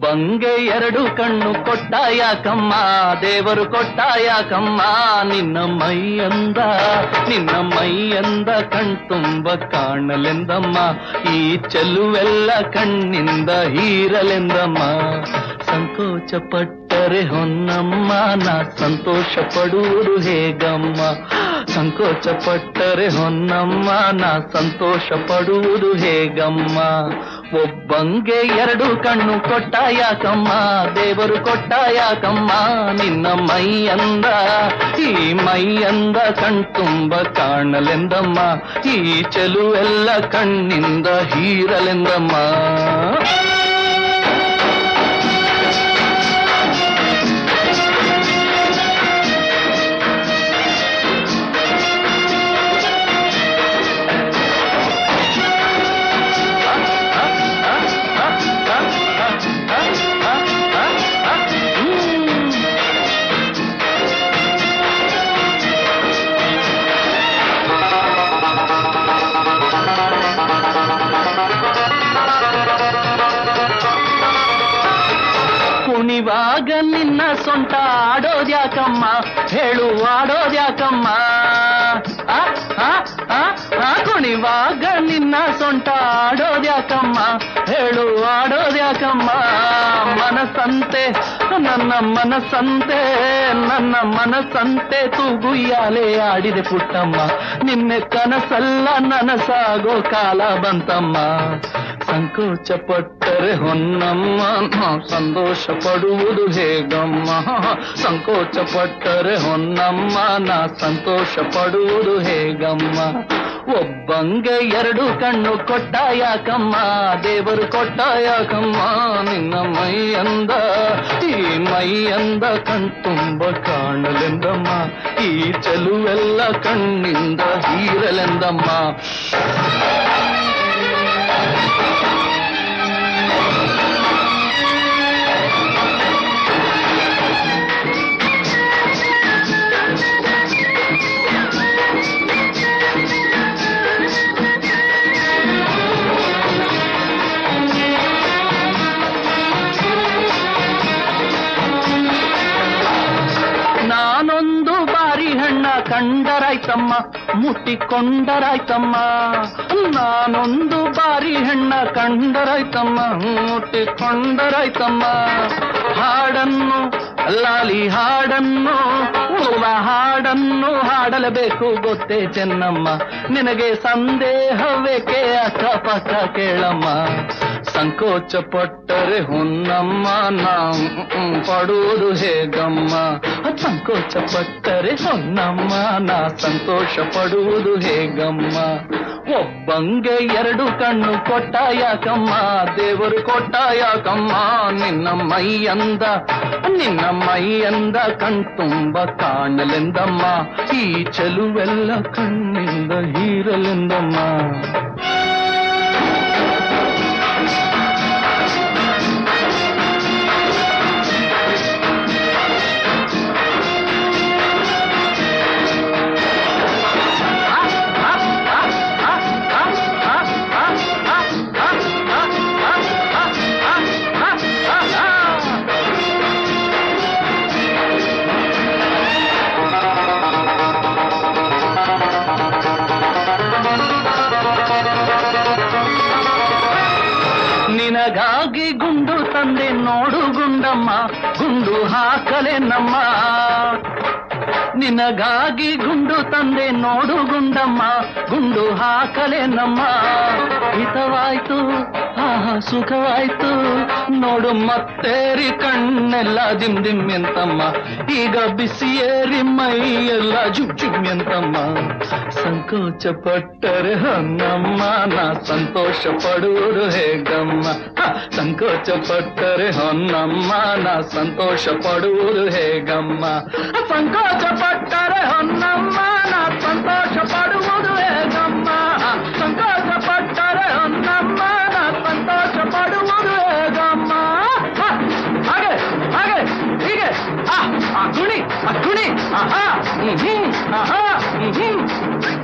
ಒಬ್ಬಂಗೆ ಎರಡು ಕಣ್ಣು ಕೊಟ್ಟ ಯಾಕಮ್ಮ ದೇವರು ಕೊಟ್ಟ ಯಾಕಮ್ಮ ನಿನ್ನ ಮೈಯಂದ ನಿನ್ನ ಮೈಯಂದ ಕಣ್ತುಂಬ ಕಾಣಲೆಂದಮ್ಮ ಈ ಚೆಲುವೆಲ್ಲ ಕಣ್ಣಿಂದ ಹೀರಲೆಂದಮ್ಮ ಸಂಕೋಚ ಪಟ್ಟರೆ ಹೊನ್ನಮ್ಮ ನಾ ಸಂತೋಷ ಪಡುವುದು ಹೇಗಮ್ಮ ಸಂಕೋಚ ಪಟ್ಟರೆ ಹೊನ್ನಮ್ಮ ನಾ ಸಂತೋಷ ಪಡುವುದು ಹೇಗಮ್ಮ ಒಬ್ಬಂಗೆ ಎರಡು ಕಣ್ಣು ಕೊಟ್ಟ ಯಾಕಮ್ಮ ದೇವರು ಕೊಟ್ಟ ಯಾಕಮ್ಮ ನಿನ್ನ ಮೈಯಂದ ಈ ಮೈಯಂದ ಕಣ್ತುಂಬ ಕಾಣಲೆಂದಮ್ಮ ಈ ಚೆಲುವೆಲ್ಲ ಕಣ್ಣಿಂದ ಹೀರಲೆಂದಮ್ಮ ಕುಣಿವಾಗ ನಿನ್ನ ಸೊಂಟ ಆಡೋದ್ಯಾಕಮ್ಮ ಹೇಳು ಆಡೋದ್ಯಾಕಮ್ಮ ಆ, ಆ, ಆ, ಆ, ಕುಣಿವಾಗ ನಿನ್ನ ಸೊಂಟ ಆಡೋದ್ಯಾಕಮ್ಮ ಹೇಳು ಆಡೋದ್ಯಾಕಮ್ಮ ಮನಸ್ಸಂತೆ ನನ್ನ ಮನಸ್ಸಂತೆ ನನ್ನ ಮನಸ್ಸಂತೆ ತೂಗುಯ್ಯಾಲೆ ಆಡಿದೆ ಪುಟ್ಟಮ್ಮ ನಿನ್ನೆ ಕನಸಲ್ಲ ನನಸಾಗೋ ಕಾಲ ಬಂತಮ್ಮ ಸಂಕೋಚ ಪಟ್ಟರೆ ಹೊನ್ನಮ್ಮ ನಾ ಸಂತೋಷ ಪಡುವುದು ಹೇಗಮ್ಮ ಸಂಕೋಚ ಪಟ್ಟರೆ ಹೊನ್ನಮ್ಮ ನಾ ಸಂತೋಷ ಪಡುವುದು ಹೇಗಮ್ಮ ಒಬ್ಬಂಗೆ ಎರಡು ಕಣ್ಣು ಕೊಟ್ಟ ಯಾಕಮ್ಮ ದೇವರು ಕೊಟ್ಟ ಯಾಕಮ್ಮ ನಿನ್ನ ಮೈಯಂದ ಈ ಮೈಯಂದ ಕಣ್ತುಂಬ ಕಾಣಲೆಂದಮ್ಮ ಈ ಚೆಲುವೆಲ್ಲ ಕಣ್ಣಿಂದ ಹೀರಲೆಂದಮ್ಮ ನಾನೊಂದು ಬಾರಿ ಹಣ್ಣ ಕಂಡರಾಯ್ತಮ್ಮ ಮುಟ್ಟಿಕೊಂಡರಾಯ್ತಮ್ಮ ನಾನೊಂದು ಬಾರಿ ಹೆಣ್ಣ ಕಂಡರಾಯ್ತಮ್ಮ ಮುಟ್ಟಿಕೊಂಡರಾಯ್ತಮ್ಮ ಹಾಡನ್ನು ಲಾಲಿ ಹಾಡನ್ನು ಹೂವ ಹಾಡನ್ನು ಹಾಡಲೇಬೇಕು ಗೊತ್ತೇ ಚೆನ್ನಮ್ಮ ನಿನಗೆ ಸಂದೇಹವೇಕೆ ಅಕ್ಕಪಕ್ಕ ಕೇಳಮ್ಮ ಸಂಕೋಚ ಪಟ್ಟರೆ ಹೊನ್ನಮ್ಮ ನಾ ಹ್ಮ್, ಪಡುವುದು ಹೇಗಮ್ಮ ಸಂಕೋಚ ಪಟ್ಟರೆ ಹೊನ್ನಮ್ಮ ನಾ ಸಂತೋಷ ಪಡುವುದು ಹೇಗಮ್ಮ ಒಬ್ಬಂಗೆ ಎರಡು ಕಣ್ಣು ಕೊಟ್ಟ ಯಾಕಮ್ಮ ದೇವರು ಕೊಟ್ಟ ಯಾಕಮ್ಮ ನಿನ್ನ ಮೈಯಂದ ನಿನ್ನ ಮೈಯಂದ ಕಣ್ತುಂಬ ಕಾಣಲೆಂದಮ್ಮ ಈ ಚೆಲುವೆಲ್ಲ ಕಣ್ಣಿಂದ ಹೀರಲೆಂದಮ್ಮ ನಿನಗಾಗಿ ಗುಂಡು ತಂದೆ ನೋಡು ಗುಂಡಮ್ಮ ಗುಂಡು ಹಾಕಲೆ ನಮ್ಮ ನಿನಗಾಗಿ ಗುಂಡು ತಂದೆ ನೋಡು ಗುಂಡಮ್ಮ ಗುಂಡು ಹಾಕಲೆ ನಮ್ಮ ಹಿತವಾಯ್ತು ಆಹಾ ಸುಖವಾಯ್ತು ನೋಡು ಮತ್ತೇರಿ ಕಣ್ಣೆಲ್ಲ ದಿಮ್ ದಿಮ್ ಎಂತಮ್ಮ ಈಗ ಬಿಸಿಯೇರಿ ಮೈ ಎಲ್ಲ ಜುಮ್ ಜುಮ್ ಎಂತಮ್ಮ ಸಂಕೋಚ ಪಟ್ಟರೆ ಹೊನ್ನಮ್ಮ ನಾ ಸಂತೋಷ ಪಡುವುದು ಹೇಗಮ್ಮ ಹ, ಸಂಕೋಚ ಪಟ್ಟರೆ ಹೊನ್ನಮ್ಮ ನಾ ಸಂತೋಷ ಪಡುವುದು ಹೇಗಮ್ಮ ಸಂಕೋಚ ಪಟ್ಟರೆ ಹೊನ್ನಮ್ಮ ನಾ ಸಂತೋಷ ಪಡುವುದು ಹೇಗಮ್ಮ ಸಂಕೋಚ ಪಟ್ಟರೆ ಹೊನ್ನಮ್ಮ ನಾ ಸಂತೋಷ ಪಡುವುದು ಹೇಗಮ್ಮ ಹ, ಹಾಗೆ ಹಾಗೆ ಹೀಗೆ ಆ, ಆ ಕುಣಿ ಆ ಕುಣಿ ಆಹಾ ಹ್ಮ್ ಹ್ಮ್ ಆಹಾ ಹ್ಮ್ ಹ್ಮ್